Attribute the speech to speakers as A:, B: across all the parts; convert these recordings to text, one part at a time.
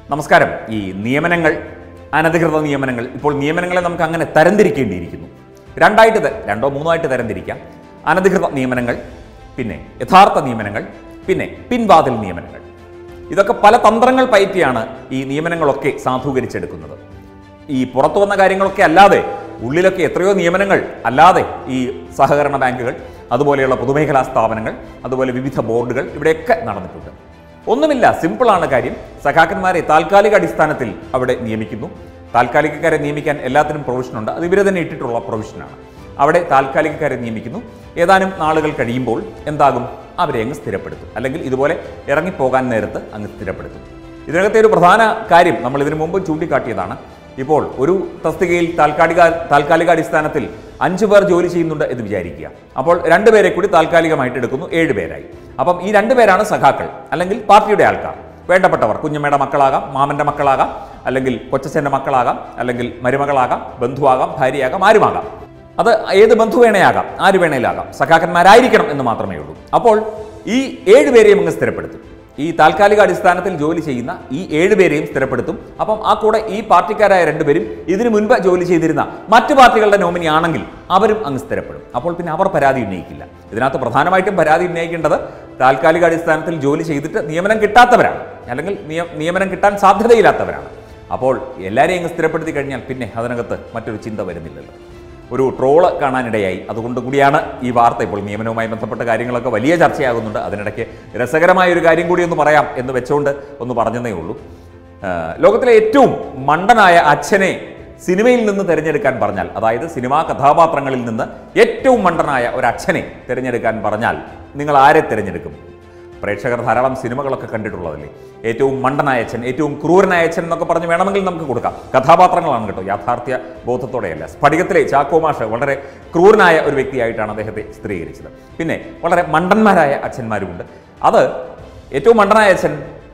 A: നമസ്കാരം ഈ നിയമനങ്ങൾ അനധികൃത നിയമനങ്ങൾ ഇപ്പോൾ നിയമനങ്ങളെ നമുക്ക് അങ്ങനെ തരംതിരിക്കേണ്ടിയിരിക്കുന്നു രണ്ടായിട്ട് ത- രണ്ടോ മൂന്നോ ആയിട്ട് തരംതിരിക്കാം അനധികൃത നിയമനങ്ങൾ പിന്നെ യഥാർത്ഥ നിയമനങ്ങൾ പിന്നെ പിൻവാതിൽ നിയമനങ്ങൾ ഇതൊക്കെ പല തന്ത്രങ്ങൾ പയറ്റിയാണ് ഈ നിയമനങ്ങളൊക്കെ സാധൂകരിച്ചെടുക്കുന്നത് ഈ പുറത്തു വന്ന കാര്യങ്ങളൊക്കെ അല്ലാതെ ഉള്ളിലൊക്കെ എത്രയോ നിയമനങ്ങൾ അല്ലാതെ ഈ സഹകരണ ബാങ്കുകൾ അതുപോലെയുള്ള പൊതുമേഖലാ സ്ഥാപനങ്ങൾ അതുപോലെ വിവിധ ബോർഡുകൾ ഇവിടെയൊക്കെ നടന്നിട്ടുണ്ട് ഒന്നുമില്ല സിമ്പിളാണ് കാര്യം സഖാക്കന്മാരെ താൽക്കാലിക അടിസ്ഥാനത്തിൽ അവിടെ നിയമിക്കുന്നു താൽക്കാലികക്കാരെ നിയമിക്കാൻ എല്ലാത്തിനും പ്രൊവിഷനുണ്ട് അത് ഇവരെ തന്നെ ഇട്ടിട്ടുള്ള പ്രൊവിഷനാണ് അവിടെ താൽക്കാലികക്കാരെ നിയമിക്കുന്നു ഏതാനും നാളുകൾ കഴിയുമ്പോൾ എന്താകും അവരെ അങ്ങ് സ്ഥിരപ്പെടുത്തും അല്ലെങ്കിൽ ഇതുപോലെ ഇറങ്ങിപ്പോകാൻ നേരത്ത് അങ്ങ് സ്ഥിരപ്പെടുത്തും ഇതിനകത്തെ ഒരു പ്രധാന കാര്യം നമ്മൾ ഇതിനു മുമ്പ് ചൂണ്ടിക്കാട്ടിയതാണ് ഇപ്പോൾ ഒരു തസ്തികയിൽ താൽക്കാലിക താൽക്കാലിക അടിസ്ഥാനത്തിൽ അഞ്ചു പേർ ജോലി ചെയ്യുന്നുണ്ട് എന്ന് വിചാരിക്കുക അപ്പോൾ രണ്ടുപേരെ കൂടി താൽക്കാലികമായിട്ട് എടുക്കുന്നു ഏഴ് പേരായി അപ്പം ഈ രണ്ടുപേരാണ് സഖാക്കൾ അല്ലെങ്കിൽ പാർട്ടിയുടെ ആൾക്കാർ വേണ്ടപ്പെട്ടവർ കുഞ്ഞമ്മയുടെ മക്കളാകാം മാമന്റെ മക്കളാകാം അല്ലെങ്കിൽ കൊച്ചച്ഛൻ്റെ മക്കളാകാം അല്ലെങ്കിൽ മരുമകളാകാം ബന്ധുവാകാം ഭാര്യയാകാം ആരുമാകാം അത് ഏത് ബന്ധു വേണയാകാം ആര് വേണേലാകാം സഖാക്കന്മാരായിരിക്കണം എന്ന് മാത്രമേ ഉള്ളൂ അപ്പോൾ ഈ ഏഴ് പേരെയും അങ്ങ് സ്ഥിരപ്പെടുത്തും ഈ താൽക്കാലിക അടിസ്ഥാനത്തിൽ ജോലി ചെയ്യുന്ന ഈ ഏഴ് പേരെയും സ്ഥിരപ്പെടുത്തും അപ്പം ആ കൂടെ ഈ പാർട്ടിക്കാരായ രണ്ടുപേരും ഇതിനു മുൻപ് ജോലി ചെയ്തിരുന്ന മറ്റു പാർട്ടികളുടെ നോമിനി ആണെങ്കിൽ അവരും അങ്ങ് സ്ഥിരപ്പെടും അപ്പോൾ പിന്നെ അവർ പരാതി ഉന്നയിക്കില്ല ഇതിനകത്ത് പ്രധാനമായിട്ടും പരാതി ഉന്നയിക്കേണ്ടത് താൽക്കാലിക അടിസ്ഥാനത്തിൽ ജോലി ചെയ്തിട്ട് നിയമനം കിട്ടാത്തവരാണ് അല്ലെങ്കിൽ നിയ- നിയമനം കിട്ടാൻ സാധ്യതയില്ലാത്തവരാണ് അപ്പോൾ എല്ലാവരെയും അങ്ങ് സ്ഥിരപ്പെടുത്തി കഴിഞ്ഞാൽ പിന്നെ അതിനകത്ത് മറ്റൊരു ചിന്ത വരുന്നില്ലല്ലോ ഒരു ട്രോള് കാണാനിടയായി അതുകൊണ്ട് കൂടിയാണ് ഈ വാർത്ത ഇപ്പോൾ നിയമനവുമായി ബന്ധപ്പെട്ട കാര്യങ്ങളൊക്കെ വലിയ ചർച്ചയാകുന്നുണ്ട് അതിനിടയ്ക്ക് രസകരമായ ഒരു കാര്യം കൂടി ഒന്ന് പറയാം എന്ന് വെച്ചുകൊണ്ട് ഒന്ന് പറഞ്ഞതേ ഉള്ളൂ ആ, ലോകത്തിലെ ഏറ്റവും മണ്ടനായ അച്ഛനെ സിനിമയിൽ നിന്ന് തിരഞ്ഞെടുക്കാൻ പറഞ്ഞാൽ അതായത് സിനിമാ കഥാപാത്രങ്ങളിൽ നിന്ന് ഏറ്റവും മണ്ടനായ ഒരു അച്ഛനെ തിരഞ്ഞെടുക്കാൻ പറഞ്ഞാൽ നിങ്ങൾ ആരെ തിരഞ്ഞെടുക്കും പ്രേക്ഷകർ ധാരാളം സിനിമകളൊക്കെ കണ്ടിട്ടുള്ളതല്ലേ ഏറ്റവും മണ്ടനായ അച്ഛൻ ഏറ്റവും ക്രൂരനായ അച്ഛൻ എന്നൊക്കെ പറഞ്ഞ് വേണമെങ്കിൽ നമുക്ക് കൊടുക്കാം കഥാപാത്രങ്ങളാണ് കേട്ടോ യാഥാർത്ഥ്യ ബോധത്തോടെയല്ല സ്ഫടികത്തിലെ ചാക്കോ മാഷ് വളരെ ക്രൂരനായ ഒരു വ്യക്തിയായിട്ടാണ് അദ്ദേഹത്തെ ചിത്രീകരിച്ചത് പിന്നെ വളരെ മണ്ടന്മാരായ അച്ഛന്മാരുമുണ്ട് അത് ഏറ്റവും മണ്ടനായ അച്ഛൻ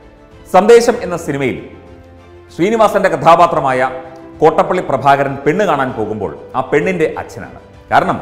A: സന്ദേശം എന്ന സിനിമയിൽ ശ്രീനിവാസന്റെ കഥാപാത്രമായ കോട്ടപ്പള്ളി പ്രഭാകരൻ പെണ്ണ് കാണാൻ പോകുമ്പോൾ ആ പെണ്ണിന്റെ അച്ഛനാണ് കാരണം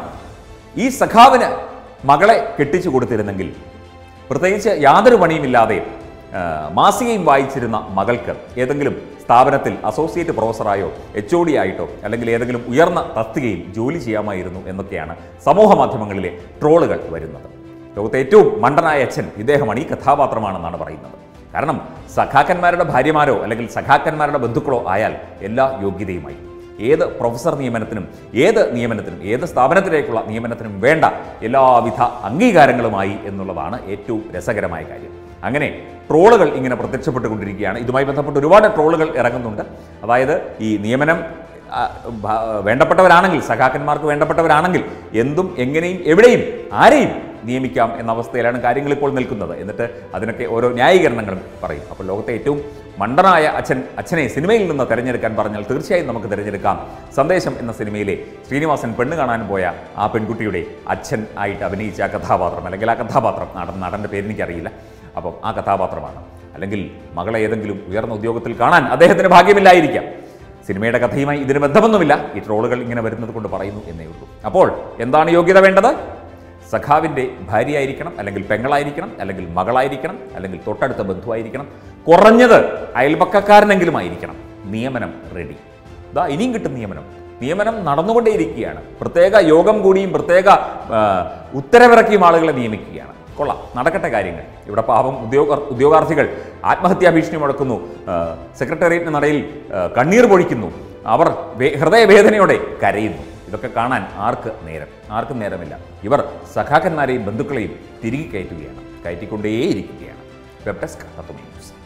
A: ഈ സഖാവിന് മകളെ കെട്ടിച്ചു കൊടുത്തിരുന്നെങ്കിൽ പ്രത്യേകിച്ച് യാതൊരു പണിയുമില്ലാതെ ആ, മാസികയും വായിച്ചിരുന്ന മകൾക്ക് ഏതെങ്കിലും സ്ഥാപനത്തിൽ അസോസിയേറ്റ് പ്രൊഫസറായോ എച്ച് ഒ ഡി ആയിട്ടോ അല്ലെങ്കിൽ ഏതെങ്കിലും ഉയർന്ന തസ്തികയിൽ ജോലി ചെയ്യാമായിരുന്നു എന്നൊക്കെയാണ് സമൂഹ മാധ്യമങ്ങളിലെ ട്രോളുകൾ വരുന്നത് ലോകത്തെ ഏറ്റവും മണ്ടനായ അച്ഛൻ ഇദ്ദേഹമാണ് ഈ കഥാപാത്രമാണെന്നാണ് പറയുന്നത് കാരണം സഖാക്കന്മാരുടെ ഭാര്യമാരോ അല്ലെങ്കിൽ സഖാക്കന്മാരുടെ ബന്ധുക്കളോ ആയാൽ എല്ലാ യോഗ്യതയുമായി ഏത് പ്രൊഫസർ നിയമനത്തിനും ഏത് നിയമനത്തിനും ഏത് സ്ഥാപനത്തിലേക്കുള്ള നിയമനത്തിനും വേണ്ട എല്ലാവിധ അംഗീകാരങ്ങളുമായി എന്നുള്ളതാണ് ഏറ്റവും രസകരമായ കാര്യം അങ്ങനെ ട്രോളുകൾ ഇങ്ങനെ പ്രത്യക്ഷപ്പെട്ടുകൊണ്ടിരിക്കുകയാണ് ഇതുമായി ബന്ധപ്പെട്ട് ഒരുപാട് ട്രോളുകൾ ഇറങ്ങുന്നുണ്ട് അതായത് ഈ നിയമനം ആ, ഭ- വേണ്ടപ്പെട്ടവരാണെങ്കിൽ സഖാക്കന്മാർക്ക് വേണ്ടപ്പെട്ടവരാണെങ്കിൽ എന്തും എങ്ങനെയും എവിടെയും ആരെയും നിയമിക്കാം എന്ന അവസ്ഥയിലാണ് കാര്യങ്ങൾ ഇപ്പോൾ നിൽക്കുന്നത് എന്നിട്ട് അതിനൊക്കെ ഓരോ ന്യായീകരണങ്ങളും പറയും അപ്പോൾ ലോകത്തെ ഏറ്റവും മണ്ടനായ അച്ഛൻ അച്ഛനെ സിനിമയിൽ നിന്ന് തിരഞ്ഞെടുക്കാൻ പറഞ്ഞാൽ തീർച്ചയായും നമുക്ക് തിരഞ്ഞെടുക്കാം സന്ദേശം എന്ന സിനിമയിലെ ശ്രീനിവാസൻ പെണ്ണ് കാണാൻ പോയ ആ പെൺകുട്ടിയുടെ അച്ഛൻ ആയിട്ട് അഭിനയിച്ച ആ കഥാപാത്രം അല്ലെങ്കിൽ ആ കഥാപാത്രം നടൻ നടൻ്റെ പേരെനിക്കറിയില്ല അപ്പം ആ കഥാപാത്രമാണ് അല്ലെങ്കിൽ മകളെ ഏതെങ്കിലും ഉയർന്ന ഉദ്യോഗത്തിൽ കാണാൻ അദ്ദേഹത്തിന് ഭാഗ്യമില്ലായിരിക്കാം സിനിമയുടെ കഥയുമായി ഇതിന് ബന്ധമൊന്നുമില്ല ഈ ട്രോളുകൾ ഇങ്ങനെ വരുന്നത് കൊണ്ട് പറയുന്നു എന്നേ ഉള്ളൂ അപ്പോൾ എന്താണ് യോഗ്യത വേണ്ടത് സഖാവിൻ്റെ ഭാര്യയായിരിക്കണം അല്ലെങ്കിൽ പെങ്ങളായിരിക്കണം അല്ലെങ്കിൽ മകളായിരിക്കണം അല്ലെങ്കിൽ തൊട്ടടുത്ത ബന്ധുവായിരിക്കണം കുറഞ്ഞത് അയൽപക്കക്കാരനെങ്കിലും ആയിരിക്കണം നിയമനം റെഡി ഇതാ ഇനിയും കിട്ടും നിയമനം നിയമനം നടന്നുകൊണ്ടേയിരിക്കുകയാണ് പ്രത്യേക യോഗം കൂടിയും പ്രത്യേക ആ, ഉത്തരവിറക്കിയും ആളുകളെ നിയമിക്കുകയാണ് കൊള്ളാം നടക്കട്ടെ കാര്യങ്ങൾ ഇവിടെ പാവം ഉദ്യോഗ ഉദ്യോഗാർത്ഥികൾ ആത്മഹത്യാ ഭീഷണി മുടക്കുന്നു ആ, സെക്രട്ടേറിയറ്റിന് നടയിൽ ആ, കണ്ണീർ പൊഴിക്കുന്നു അവർ വേ- ഹൃദയവേദനയോടെ കരയുന്നു ഇതൊക്കെ കാണാൻ ആർക്ക് നേരം ആർക്കും നേരമില്ല ഇവർ സഖാക്കന്മാരെയും ബന്ധുക്കളെയും തിരികെ കയറ്റുകയാണ് കയറ്റിക്കൊണ്ടേയിരിക്കുകയാണ് വെബ് ഡെസ്ക് തത്വമേ ന്യൂസ്